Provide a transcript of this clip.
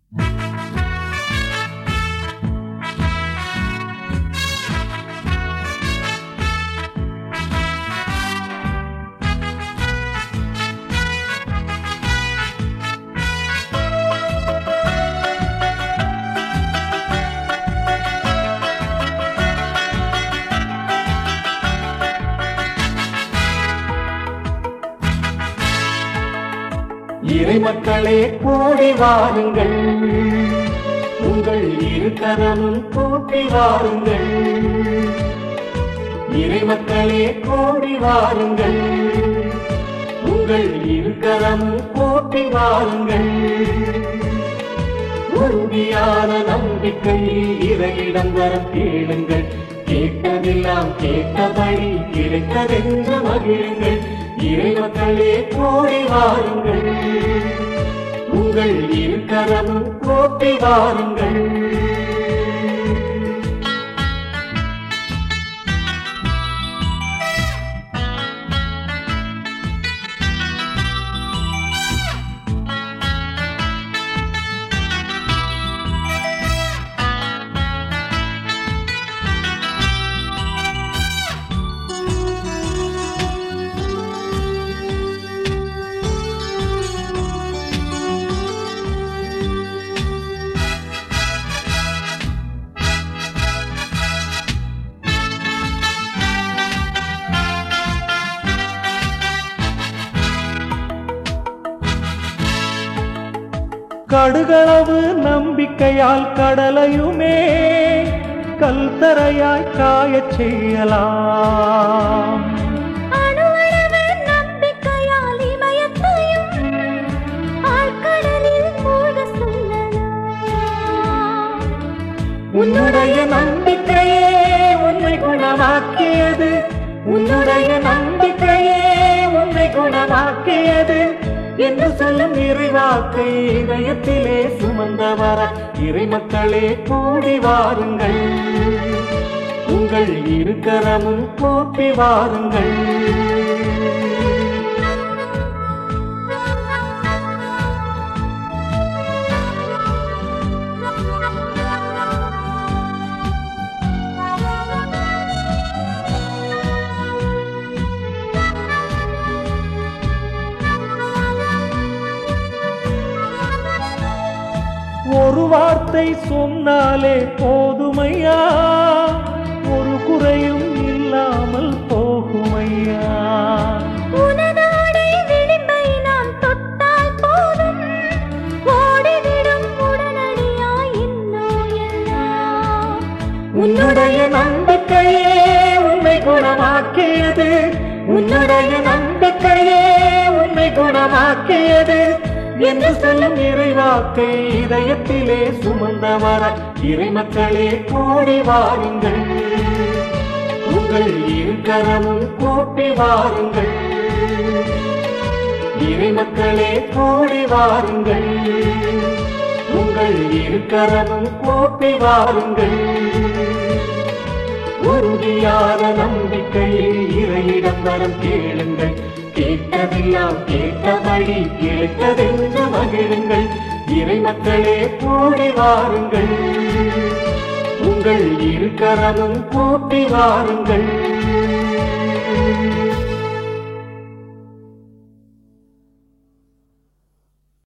இறை மக்களே கூடி வாருங்கள் உங்கள் இரு கரமும் கூட்டி வாருங்கள் இறை மக்களே கூடி வாருங்கள் உங்கள் இரு கரமும் கூட்டி வாருங்கள் உறுதியான நம்பிக்கையில் இறையிடம் வர கேளுங்கள் கேட்டதெல்லாம் கேட்டபடி கிடைத்ததென்று மகிழுங்கள் இறை மக்களே கூடி வாருங்கள் உங்கள் இரு கரமும் கூட்டி வாருங்கள் கடுகளவு நம்பிக்கையால் கடலையுமே கல்தரையாய் காயச் செய்யலாம் அணுவளவு நம்பிக்கையால் இமயத்தையும் ஆழ்கடலில் மூழ்கச் சொல்லலாம். உன்னுடைய நம்பிக்கையே உன்னை குணமாக்கியது உன்னுடைய நம்பிக்கையே உன்னை குணமாக்கியது என்று சொல்லும் இறைவாக்கை இதயத்திலே சுமந்தவர இறை மக்களே கூடி வாருங்கள் உங்கள் இரு கரமும் கூப்பி வாருங்கள் ஒரு வார்த்தை சொன்னாலே போதுமையா ஒரு குறையும் இல்லாமல் போகுமையா உனதாடை விளிம்பை நாம் தொட்டால் போதும், ஓடிவிடும் உடனடியாய் இந்நோயெல்லாம். உன்னுடைய நம்பிக்கையே உன்னை குணமாக்கியது உன்னுடைய நம்பிக்கையே உன்னை குணமாக்கியது என்று சொல்லும் இறைவாக்கை இதயத்திலே சுமந்தவர இறை மக்களே கூடி வாருங்கள் உங்கள் இரு கரமும் கூட்டி வாருங்கள் இறை மக்களே கூடி வாருங்கள் உங்கள் இரு கரமும் கூட்டி வாருங்கள் உறுதியான நம்பிக்கையில் இறையிடம் வரம் கேளுங்கள் கேட்டதெல்லாம் கேட்டபடி கேட்டதென்று மகிழுங்கள் இறை மக்களே கூடி வாருங்கள் உங்கள் இரு கரமும் கூட்டி வாருங்கள்